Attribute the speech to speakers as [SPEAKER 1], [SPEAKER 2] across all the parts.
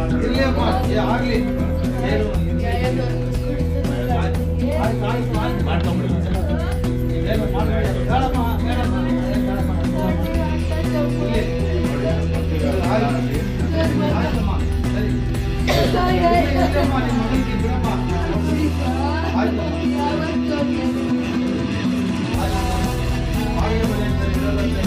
[SPEAKER 1] ಇರ್ಲಿ ಅಮ್ಮ ಏ, ಆಗ್ಲಿ ಏನು ಏನು ಆಯ್ತು, ಆಯ್ತು, ಆಯ್ತು, ಮಾಡ್ಕೊಂಬಿಡಿ. ಏನು ಮಾಡ್ಬೇಡಿ. ಬೇಡಮ್ಮ, ಬೇಡಮ್ಮ, ಏನ್ ಬೇಡಮ್ಮ. ಇರ್ಲಿ. ಆಯ್ತು. ಆಯ್ತಮ್ಮ, ಸರಿ. ಇರ್ಲಿ, ಇರ್ಲಮ್ಮ, ನಿಮ್ಮ ಮಗನಿಗೆ ಬಿಡಮ್ಮ. ಆಯ್ತು. ಹಾಗೆ ಮನೆ ಅಂತ ಇರಲ್ಲ ಅಂತ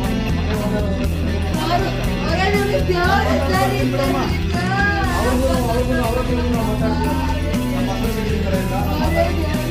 [SPEAKER 1] ಬಿಡಮ್ಮ. ಅವ್ರಿಗೂ ಅವ್ರಿಗೂ ಅವ್ರಿಗೂ ನಾವು ಮಾತಾಡ್ತೀವಿ ನಮ್ಮ ಅಸೋಸಿಯೇಷನ್ ಕಡೆಯಿಂದ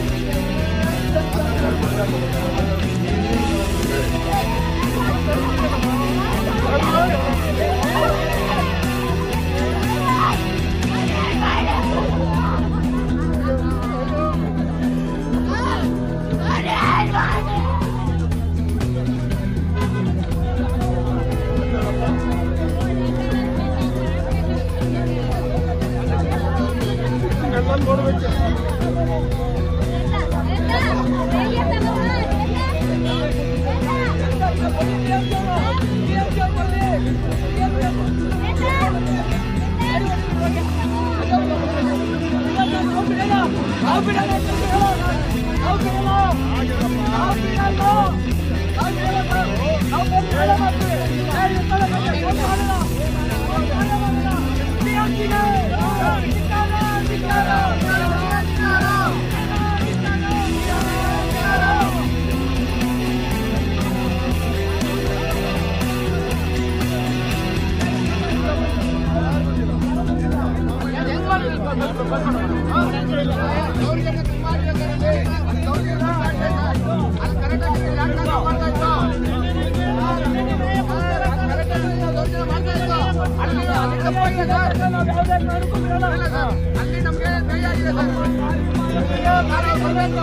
[SPEAKER 2] ಅಲ್ಲಿ ನಮಗೆ ಕೈ ಆಗಿದೆ ಸರ್ ಬರಬೇಕು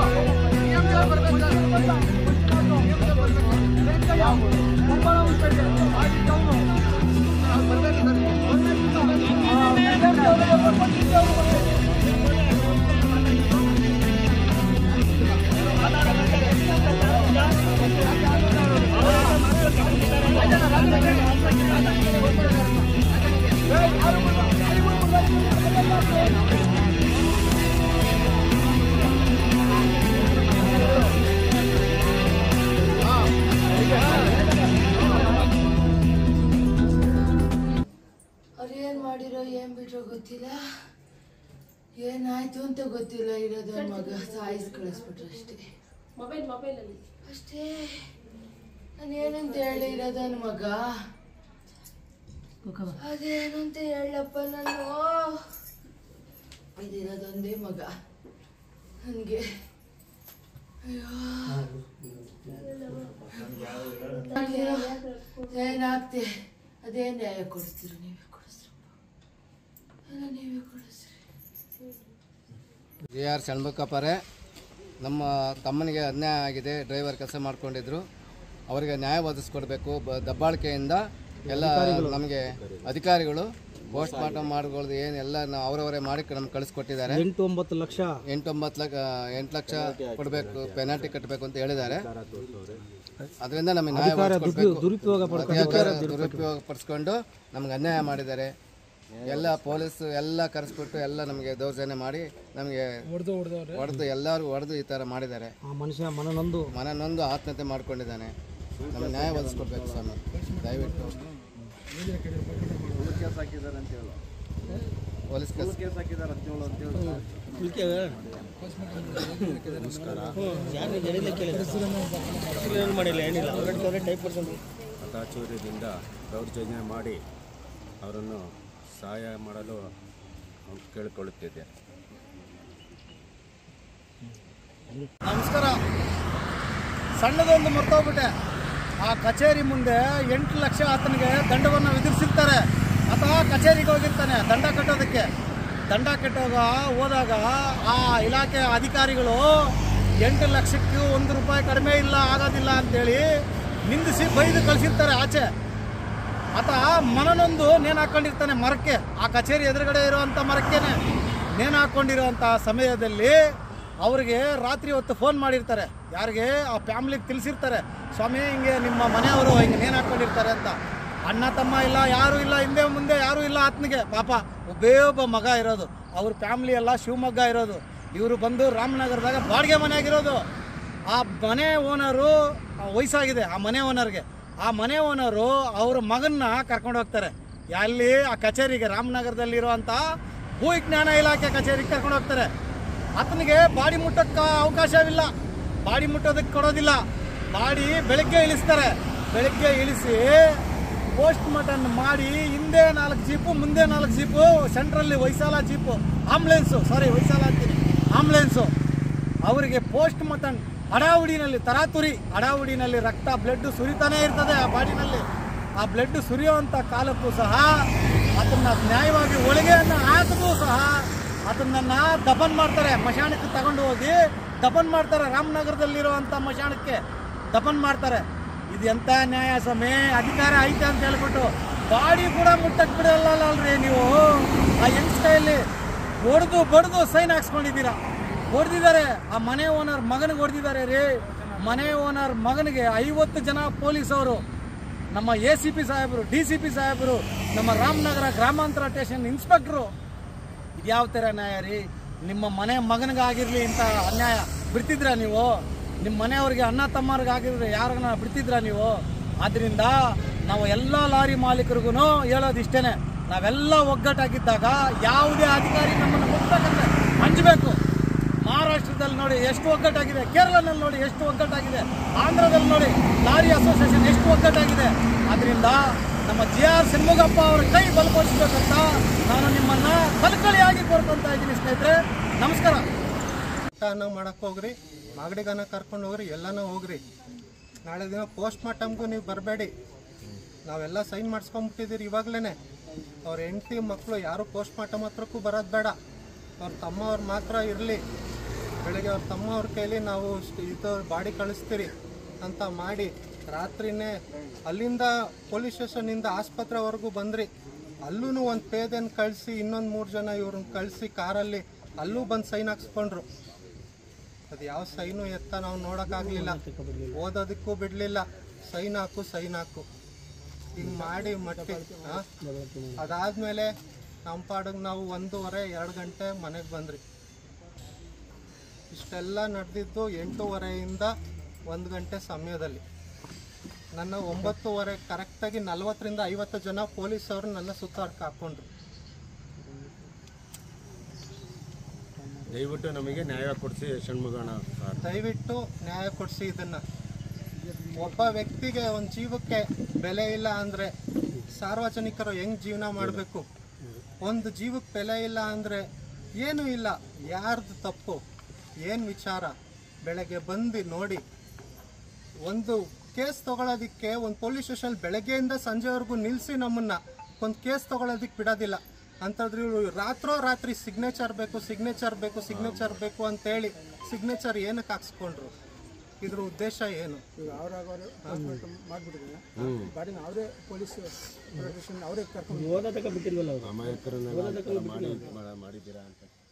[SPEAKER 3] ಅವ್ರು ಏನ್ ಮಾಡಿರೋ ಏನ್ ಬಿಟ್ರೋ ಗೊತ್ತಿಲ್ಲ ಏನಾಯ್ತು ಅಂತ ಗೊತ್ತಿಲ್ಲ ಇರೋದು ಮಗ ಸಾಯಿಸ್ ಕಳಿಸ್ಬಿಟ್ರು ಅಷ್ಟೇ
[SPEAKER 4] ಮೊಬೈಲ್ ಮೊಬೈಲಲ್ಲಿ
[SPEAKER 3] ಅಷ್ಟೇ ನಾನು ಏನಂತ ಹೇಳಿ ಇರೋದನ್ ಮಗ ಅದೇನಂತ ಹೇಳಪ್ಪ ನಾನು ಇದಿರೋದೊಂದೇ ಮಗ ನನಗೆ ಅಯ್ಯೋ ಏನಾಗ್ತೆ ಅದೇ ನ್ಯಾಯ ಕೊಡಿಸ್ತೀರಿ ನೀವೇ ಕೊಡಿಸ್ರಪ್ಪ ಎಲ್ಲ ನೀವೇ ಕೊಡಿಸ್ರಿ
[SPEAKER 5] ಜೆ ಆರ್ ಷಣ್ಮುಖಪ್ಪರೇ ನಮ್ಮ ತಮ್ಮನಿಗೆ ಅನ್ಯಾಯ ಆಗಿದೆ ಡ್ರೈವರ್ ಕೆಲಸ ಮಾಡ್ಕೊಂಡಿದ್ರು ಅವರಿಗೆ ನ್ಯಾಯ ಒದಗಿಸ್ಕೊಡ್ಬೇಕು ಬ ದಬ್ಬಾಳಿಕೆಯಿಂದ ಎಲ್ಲ ನಮಗೆ ಅಧಿಕಾರಿಗಳು ಪೋಸ್ಟ್ ಮಾರ್ಟಮ್ ಮಾಡ್ಕೊಳ್ಳೋದು ಏನು ಎಲ್ಲ ನಾವು ಅವರವರೇ ಮಾಡಿ ನಮ್ಗೆ ಕಳಿಸ್ಕೊಟ್ಟಿದ್ದಾರೆ
[SPEAKER 6] ಎಂಟು ಒಂಬತ್ತು ಲಕ್ಷ
[SPEAKER 5] ಎಂಟು ಒಂಬತ್ತು ಲಕ್ಷ ಎಂಟು ಲಕ್ಷ ಕೊಡಬೇಕು ಪೆನಾಲ್ಟಿ ಕಟ್ಟಬೇಕು ಅಂತ ಹೇಳಿದ್ದಾರೆ ಅದರಿಂದ ನಮಗೆ ನ್ಯಾಯ ಒದಗಿಸ್ಕೊಡ್ಬೇಕು.
[SPEAKER 6] ದುರುಪಯೋಗ
[SPEAKER 5] ಅಧಿಕಾರ ದುರುಪಯೋಗ ಪಡಿಸ್ಕೊಂಡು ನಮ್ಗೆ ಅನ್ಯಾಯ ಮಾಡಿದ್ದಾರೆ ಎಲ್ಲ ಪೊಲೀಸ್ ಎಲ್ಲ ಕರೆಸ್ಬಿಟ್ಟು ಎಲ್ಲ ನಮಗೆ ದೌರ್ಜನ್ಯ ಮಾಡಿ ನಮಗೆ ಹೊಡೆದು ಎಲ್ಲರೂ ಹೊಡೆದು ಈ ಥರ ಮಾಡಿದ್ದಾರೆ
[SPEAKER 6] ಆ ಮನುಷ್ಯ ಮನನೊಂದು
[SPEAKER 5] ಮನ ನೊಂದು ಆತ್ಮಹತ್ಯೆ ಮಾಡ್ಕೊಂಡಿದ್ದಾನೆ ನಮ್ಗೆ ನ್ಯಾಯ ಒದಗಿಸ್ಕೊಡ್ಬೇಕು ಸ್ವಾಮಿ ದಯವಿಟ್ಟು ಪೊಲೀಸ್ ಕೇಸ್
[SPEAKER 6] ಮಾಡಿಲ್ಲ ಏನಿಲ್ಲ ಟೈಪ್ ಪರ್ಸೆಂಟ್
[SPEAKER 7] ಹತಾಚೂರ್ಯದಿಂದ ದೌರ್ಜನ್ಯ ಮಾಡಿ ಅವರನ್ನು ಸಹಾಯ ಮಾಡಲು ಕೇಳಿಕೊಳ್ಳುತ್ತಿದ್ದೆ
[SPEAKER 6] ನಮಸ್ಕಾರ ಸಣ್ಣದೊಂದು ಮರ್ತೋಗ್ಬಿಟ್ಟೆ ಆ ಕಚೇರಿ ಮುಂದೆ ಎಂಟು ಲಕ್ಷ ಆತನಿಗೆ ದಂಡವನ್ನು ವಿಧಿಸಿರ್ತಾರೆ ಆತ ಕಚೇರಿಗೆ ಹೋಗಿರ್ತಾನೆ ದಂಡ ಕಟ್ಟೋದಕ್ಕೆ ದಂಡ ಕಟ್ಟೋಗ ಹೋದಾಗ ಆ ಇಲಾಖೆ ಅಧಿಕಾರಿಗಳು ಎಂಟು ಲಕ್ಷಕ್ಕೆ ಒಂದು ರೂಪಾಯಿ ಕಡಿಮೆ ಇಲ್ಲ ಆಗೋದಿಲ್ಲ ಅಂತೇಳಿ ನಿಂದಿಸಿ ಬೈದು ಕಳಿಸಿರ್ತಾರೆ ಆಚೆ ಆತ ಮನನೊಂದು ನೇಣು ಹಾಕೊಂಡಿರ್ತಾನೆ ಮರಕ್ಕೆ ಆ ಕಚೇರಿ ಎದುರುಗಡೆ ಇರುವಂಥ ಮರಕ್ಕೇನೆ ನೇಣು ಹಾಕ್ಕೊಂಡಿರುವಂಥ ಸಮಯದಲ್ಲಿ ಅವರಿಗೆ ರಾತ್ರಿ ಹೊತ್ತು ಫೋನ್ ಮಾಡಿರ್ತಾರೆ ಯಾರಿಗೆ ಆ ಫ್ಯಾಮ್ಲಿಗೆ ತಿಳಿಸಿರ್ತಾರೆ ಸ್ವಾಮಿ ಹಿಂಗೆ ನಿಮ್ಮ ಮನೆಯವರು ಹಿಂಗೆ ನೇಣು ಹಾಕ್ಕೊಂಡಿರ್ತಾರೆ ಅಂತ ಅಣ್ಣ ತಮ್ಮ ಇಲ್ಲ ಯಾರು ಇಲ್ಲ ಹಿಂದೆ ಮುಂದೆ ಯಾರು ಇಲ್ಲ ಆತನಿಗೆ ಪಾಪ ಒಬ್ಬೇ ಒಬ್ಬ ಮಗ ಇರೋದು ಅವ್ರ ಫ್ಯಾಮ್ಲಿ ಎಲ್ಲ ಶಿವಮೊಗ್ಗ ಇರೋದು ಇವರು ಬಂದು ರಾಮನಗರದಾಗ ಬಾಡಿಗೆ ಮನೆಯಾಗಿರೋದು ಆ ಮನೆ ಓನರು ವಯಸ್ಸಾಗಿದೆ ಆ ಮನೆ ಓನರ್ಗೆ ಆ ಮನೆ ಓನರು ಅವ್ರ ಮಗನ್ನ ಕರ್ಕೊಂಡು ಹೋಗ್ತಾರೆ ಅಲ್ಲಿ ಆ ಕಚೇರಿಗೆ ರಾಮನಗರದಲ್ಲಿರುವಂಥ ಭೂ ವಿಜ್ಞಾನ ಇಲಾಖೆ ಕಚೇರಿಗೆ ಕರ್ಕೊಂಡು ಹೋಗ್ತಾರೆ ಆತನಿಗೆ ಬಾಡಿ ಮುಟ್ಟಕ್ಕೆ ಅವಕಾಶವಿಲ್ಲ ಬಾಡಿ ಮುಟ್ಟೋದಕ್ಕೆ ಕೊಡೋದಿಲ್ಲ ಬಾಡಿ ಬೆಳಗ್ಗೆ ಇಳಿಸ್ತಾರೆ ಬೆಳಗ್ಗೆ ಇಳಿಸಿ ಪೋಸ್ಟ್ ಮಾರ್ಟಮ್ ಮಾಡಿ ಹಿಂದೆ ನಾಲ್ಕು ಜೀಪು ಮುಂದೆ ನಾಲ್ಕು ಜೀಪು ಸೆಂಟ್ರಲ್ಲಿ ವೈಸಾಲ ಜೀಪು ಆಂಬುಲೆನ್ಸು ಸಾರಿ ವೈಸಾಲ ಅಂತೀನಿ ಆಂಬುಲೆನ್ಸು ಅವರಿಗೆ ಪೋಸ್ಟ್ ಮಾರ್ಟಮ್ ಅಡಾವುಡಿನಲ್ಲಿ ತರಾತುರಿ ಅಡಾವುಡಿನಲ್ಲಿ ರಕ್ತ ಬ್ಲಡ್ ಸುರಿತಾನೇ ಇರ್ತದೆ ಆ ಬಾಡಿನಲ್ಲಿ ಆ ಬ್ಲಡ್ ಸುರಿಯುವಂಥ ಕಾಲಕ್ಕೂ ಸಹ ಅದನ್ನ ನ್ಯಾಯವಾಗಿ ಒಳಗೆಯನ್ನು ಹಾಕಿದ್ರೂ ಸಹ ಅದನ್ನ ದಫನ್ ಮಾಡ್ತಾರೆ ಮಶಾಣಕ್ಕೆ ತಗೊಂಡು ಹೋಗಿ ದಫನ್ ಮಾಡ್ತಾರೆ ರಾಮನಗರದಲ್ಲಿರುವಂಥ ಮಶಾಣಕ್ಕೆ ದಫನ್ ಮಾಡ್ತಾರೆ ಇದು ಎಂತ ನ್ಯಾಯ ಸಮೇ ಅಧಿಕಾರ ಐತೆ ಅಂತ ಹೇಳ್ಬಿಟ್ಟು ಬಾಡಿ ಕೂಡ ಮುಟ್ಟಕ್ ಬಿಡಲ್ಲ ಅಲ್ರಿ ನೀವು ಆ ಯಂಗ್ ಸ್ಟೈಲಿ ಹೊಡೆದು ಬಡ್ದು ಸೈನ್ ಹಾಕ್ಸ್ಕೊಂಡಿದ್ದೀರಾ ಹೊಡೆದಿದ್ದಾರೆ ಆ ಮನೆ ಓನರ್ ಮಗನಿಗೆ ಹೊಡೆದಿದ್ದಾರೆ ರೀ ಮನೆ ಓನರ್ ಮಗನಿಗೆ ಐವತ್ತು ಜನ ಪೊಲೀಸ್ ಅವರು ನಮ್ಮ ಎ ಸಿ ಪಿ ಸಾಹೇಬರು ಡಿ ಸಿ ಪಿ ಸಾಹೇಬರು ನಮ್ಮ ರಾಮನಗರ ಗ್ರಾಮಾಂತರ ಸ್ಟೇಷನ್ ಇನ್ಸ್ಪೆಕ್ಟ್ರು ಇದ್ಯಾವ ಥರ ನ್ಯಾಯ ರೀ ನಿಮ್ಮ ಮನೆ ಮಗನಿಗಾಗಿರ್ಲಿ ಇಂಥ ಅನ್ಯಾಯ ಬಿಡ್ತಿದ್ರ ನೀವು ನಿಮ್ಮ ಮನೆಯವ್ರಿಗೆ ಅಣ್ಣ ತಮ್ಮವ್ರಿಗೆ ಆಗಿದ್ರೆ ಯಾರನ್ನ ಬಿಡ್ತಿದ್ರ ನೀವು ಆದ್ರಿಂದ ನಾವು ಎಲ್ಲ ಲಾರಿ ಮಾಲೀಕರಿಗೂ ಹೇಳೋದು ಇಷ್ಟೇನೆ ನಾವೆಲ್ಲ ಒಗ್ಗಟ್ಟಾಗಿದ್ದಾಗ ಯಾವುದೇ ಅಧಿಕಾರಿ ನಮ್ಮನ್ನು ಮುಟ್ಬೇಕಂದ್ರೆ ಹಂಚಬೇಕು ಮಹಾರಾಷ್ಟ್ರದಲ್ಲಿ ನೋಡಿ ಎಷ್ಟು ಒಗ್ಗಟ್ಟಾಗಿದೆ ಕೇರಳದಲ್ಲಿ ನೋಡಿ ಎಷ್ಟು ಒಗ್ಗಟ್ಟಾಗಿದೆ ಆಂಧ್ರದಲ್ಲಿ ನೋಡಿ ಲಾರಿ ಅಸೋಸಿಯೇಷನ್ ಎಷ್ಟು ಒಗ್ಗಟ್ಟಾಗಿದೆ ಅದರಿಂದ ನಮ್ಮ ಜಿ ಆರ್ ಸಿಂಹಗಪ್ಪ ಅವರ ಕೈ ಬಲಪಡಿಸಬೇಕಂತ ನಾನು ನಿಮ್ಮನ್ನ ಕಲ್ಕಳಿಯಾಗಿ ಕೋರ್ಕೊಂತ ಇದ್ದೀನಿ ಸ್ನೇಹಿತರೆ ನಮಸ್ಕಾರ
[SPEAKER 4] ಊಟನ ಮಾಡಕ್ಕೆ ಹೋಗ್ರಿ ಮಾಗಡಿಗನ ಕರ್ಕೊಂಡು ಹೋಗ್ರಿ ಎಲ್ಲನೂ ಹೋಗ್ರಿ ನಾಳೆ ದಿನ ಪೋಸ್ಟ್ ಮಾರ್ಟಮ್ಗೂ ನೀವು ಬರಬೇಡಿ ನಾವೆಲ್ಲ ಸೈನ್ ಮಾಡಿಸ್ಕೊಂಬಿಟ್ಟಿದ್ದೀರಿ ಇವಾಗಲೇ ಅವ್ರ ಹೆಂಡತಿ ಮಕ್ಕಳು ಯಾರು ಪೋಸ್ಟ್ ಮಾರ್ಟಮ್ ಹತ್ರಕ್ಕೂ ಬರೋದು ಬೇಡ ಅವ್ರ ತಮ್ಮವ್ರು ಮಾತ್ರ ಇರಲಿ ಬೆಳಗ್ಗೆ ಅವ್ರ ತಮ್ಮವ್ರ ಕೈಲಿ ನಾವು ಸ್ಟ್- ಇದು ಬಾಡಿ ಕಳಿಸ್ತೀರಿ ಅಂತ ಮಾಡಿ ರಾತ್ರಿನೇ ಅಲ್ಲಿಂದ ಪೊಲೀಸ್ ಸ್ಟೇಷನಿಂದ ಆಸ್ಪತ್ರೆವರೆಗೂ ಬಂದ್ರಿ ಅಲ್ಲೂ ಒಂದು ಪೇದೆನ ಕಳಿಸಿ ಇನ್ನೊಂದು ಮೂರು ಜನ ಇವ್ರನ್ನ ಕಳಿಸಿ ಕಾರಲ್ಲಿ ಅಲ್ಲೂ ಬಂದು ಸೈನ್ ಹಾಕ್ಸ್ಕೊಂಡ್ರು ಅದು ಯಾವ ಸೈನು ಎತ್ತ ನಾವು ನೋಡೋಕ್ಕಾಗಲಿಲ್ಲ ಓದೋದಕ್ಕೂ ಬಿಡಲಿಲ್ಲ ಸೈನ್ ಹಾಕು ಸೈನ್ ಹಾಕು ಹಿಂಗೆ ಮಾಡಿ ಮಟ್ಟಿ ಆ? ಅದಾದ್ಮೇಲೆ ನಮ್ಮ ಪಾಡಿಗೆ ನಾವು ಒಂದೂವರೆ ಎರಡು ಗಂಟೆ ಮನೆಗೆ ಬಂದ್ರಿ ಇಷ್ಟೆಲ್ಲ ನಡೆದಿದ್ದು ಎಂಟೂವರೆಯಿಂದ ಒಂದು ಗಂಟೆ ಸಮಯದಲ್ಲಿ ನನ್ನ ಒಂಬತ್ತುವರೆ ಕರೆಕ್ಟಾಗಿ ನಲ್ವತ್ತರಿಂದ ಐವತ್ತು ಜನ ಪೊಲೀಸವರು ನನ್ನ ಸುತ್ತಾಡ್ಕ ಹಾಕ್ಕೊಂಡ್ರು
[SPEAKER 7] ದಯವಿಟ್ಟು ನಮಗೆ ನ್ಯಾಯ ಕೊಡಿಸಿ ಷಣ್ಮುಗಣ ಸರ್
[SPEAKER 4] ದಯವಿಟ್ಟು ನ್ಯಾಯ ಕೊಡಿಸಿ ಇದನ್ನ ಒಬ್ಬ ವ್ಯಕ್ತಿಗೆ ಒಂದು ಜೀವಕ್ಕೆ ಬೆಲೆ ಇಲ್ಲ ಅಂದ್ರೆ ಸಾರ್ವಜನಿಕರು ಹೆಂಗ್ ಜೀವನ ಮಾಡಬೇಕು ಒಂದು ಜೀವಕ್ಕೆ ಬೆಲೆ ಇಲ್ಲ ಅಂದ್ರೆ ಏನೂ ಇಲ್ಲ ಯಾರ್ದು ತಪ್ಪು ಏನು ವಿಚಾರ ಬೆಳಗ್ಗೆ ಬಂದು ನೋಡಿ ಒಂದು ಕೇಸ್ ತಗೊಳ್ಳೋದಿಕ್ಕೆ ಒಂದು ಪೊಲೀಸ್ ಸ್ಟೇಷನ್ ಬೆಳಗ್ಗೆಯಿಂದ ಸಂಜೆವರೆಗೂ ನಿಲ್ಲಿಸಿ ನಮ್ಮನ್ನ ಒಂದು ಕೇಸ್ ತಗೊಳ್ಳೋದಿಕ್ಕೆ ಬಿಡೋದಿಲ್ಲ ಅಂತಂದ್ರೆ ಇವ್ರು ರಾತ್ರೋ ರಾತ್ರಿ ಸಿಗ್ನೇಚರ್ ಬೇಕು ಸಿಗ್ನೇಚರ್ ಬೇಕು ಸಿಗ್ನೇಚರ್ ಬೇಕು ಅಂತೇಳಿ ಸಿಗ್ನೇಚರ್ ಏನಕ್ಕೆ ಹಾಕ್ಸ್ಕೊಂಡ್ರು ಇದ್ರ ಉದ್ದೇಶ ಏನು
[SPEAKER 7] ಅಮಾಯಕರನ್ನೆಲ್ಲ ಮಾಡಿ ಮಾಡಿದ್ದೀರಾ ಅಂತ